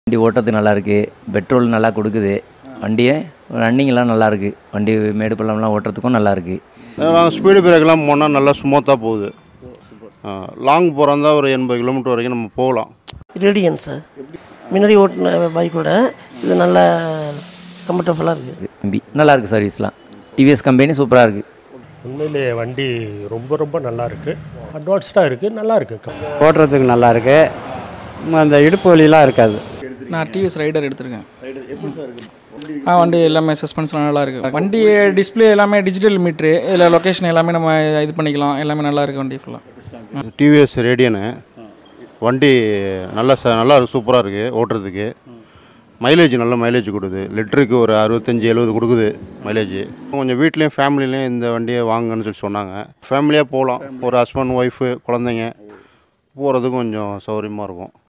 வண்டி ஓட்டுறதுக்கு நல்லா இருக்கு பெட்ரோல் நல்லா கொடுக்குது வண்டியே ரன்னிங்லாம் நல்லா இருக்கு வண்டி மேடு பள்ளம்லாம் ஓட்டுறதுக்கும் நல்லா இருக்கு நாங்கள் ஸ்பீடு பிரேக்கெலாம் போனால் நல்லா ஸ்மூத்தாக போகுது லாங் போகிறதா ஒரு எண்பது கிலோமீட்டர் வரைக்கும் நம்ம போகலாம் ரேடியன் சார் முன்னாடி ஓட்டின பைக்கோட இது நல்ல கம்ஃபர்டபுளாக இருக்குது தம்பி நல்லா இருக்கு சர்வீஸ்லாம் டிவிஎஸ் கம்பெனி சூப்பராக இருக்கு உண்மையிலேயே வண்டி ரொம்ப ரொம்ப நல்லா இருக்கு அட்வான்ஸ்டாக இருக்குது நல்லா இருக்கு ஓட்டுறதுக்கு நல்லா இருக்கு அந்த இடுப்பு வலிலாம் இருக்காது நான் டிவிஎஸ் ரைடர் எடுத்திருக்கேன் ஆ வண்டி எல்லாமே சஸ்பென்ஸ்லாம் நல்லா இருக்கு வண்டி டிஸ்ப்ளே எல்லாமே டிஜிட்டல் மீட்ரு இதில் லொக்கேஷன் எல்லாமே நம்ம இது பண்ணிக்கலாம் எல்லாமே நல்லா இருக்கு வண்டி ஃபுல்லாக டிவிஎஸ் ரேடியனு வண்டி நல்லா ச நல்லா சூப்பராக இருக்குது ஓட்டுறதுக்கு மைலேஜ் நல்ல மைலேஜ் கொடுக்குது லிட்டருக்கு ஒரு அறுபத்தஞ்சி எழுபது கொடுக்குது மைலேஜ் கொஞ்சம் வீட்லேயும் ஃபேமிலிலையும் இந்த வண்டியை வாங்குன்னு சொல்லி சொன்னாங்க ஃபேமிலியாக போகலாம் ஒரு ஹஸ்பண்ட் ஒய்ஃபு குழந்தைங்க போகிறதுக்கு கொஞ்சம் சௌகரியமாக இருக்கும்